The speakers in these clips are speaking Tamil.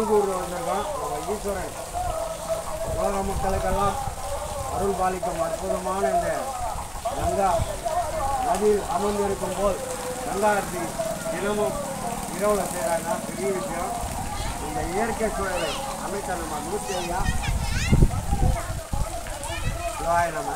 முழுங்கூர் வந்திருக்கோம் நம்ம ஈஸ்வரன் உலக மக்களுக்கெல்லாம் அருள் பாலிக்கும் அற்புதமான இந்த கங்கா நதியில் அமர்ந்திருக்கும் போல் கங்கா ஆரத்தி தினமும் இரவில் செய்கிறாங்க பெரிய விஷயம் இந்த இயற்கை சூழலை அமைத்த நம்ம மூர்த்தி ஐயா சிவாய நம்ம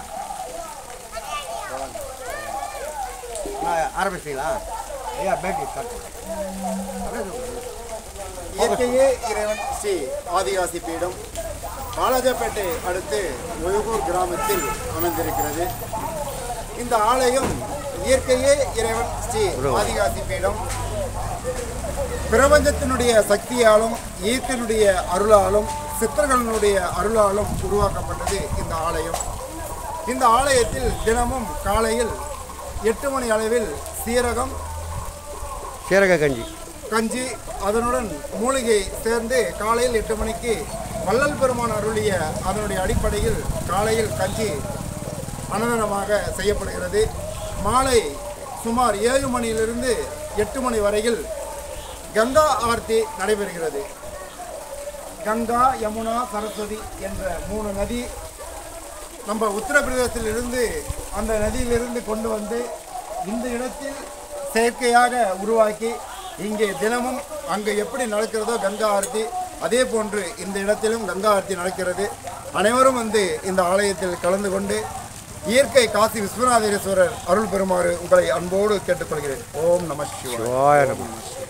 ஆரம்பிச்சிங்களா ஐயா பேட்டி ஸ்டார்ட் பண்ணுங்க இயற்கையே இறைவன் ஸ்ரீ ஆதிவாசி பீடம் வாலாஜாப்பேட்டை அடுத்து ஒழுகூர் கிராமத்தில் அமைந்திருக்கிறது இந்த ஆலயம் இயற்கையே இறைவன் ஸ்ரீ ஆதிவாசி பீடம் பிரபஞ்சத்தினுடைய சக்தியாலும் ஈர்த்தினுடைய அருளாலும் சித்தர்களினுடைய அருளாலும் உருவாக்கப்பட்டது இந்த ஆலயம் இந்த ஆலயத்தில் தினமும் காலையில் எட்டு மணி அளவில் சீரகம் சீரக கஞ்சி கஞ்சி அதனுடன் மூலிகை சேர்ந்து காலையில் எட்டு மணிக்கு வள்ளல் பெருமான் அருளிய அதனுடைய அடிப்படையில் காலையில் கஞ்சி அன்னதானமாக செய்யப்படுகிறது மாலை சுமார் ஏழு மணியிலிருந்து எட்டு மணி வரையில் கங்கா ஆர்த்தி நடைபெறுகிறது கங்கா யமுனா சரஸ்வதி என்ற மூணு நதி நம்ம உத்தரப்பிரதேசத்தில் இருந்து அந்த நதியிலிருந்து கொண்டு வந்து இந்த இடத்தில் செயற்கையாக உருவாக்கி இங்கே தினமும் அங்கே எப்படி நடக்கிறதோ கங்கா ஆரத்தி அதே போன்று இந்த இடத்திலும் கங்கா ஆரத்தி நடக்கிறது அனைவரும் வந்து இந்த ஆலயத்தில் கலந்து கொண்டு இயற்கை காசி விஸ்வநாதேஸ்வரர் அருள் பெறுமாறு உங்களை அன்போடு கேட்டுக்கொள்கிறேன் ஓம் நம சிவாய சிவாய நம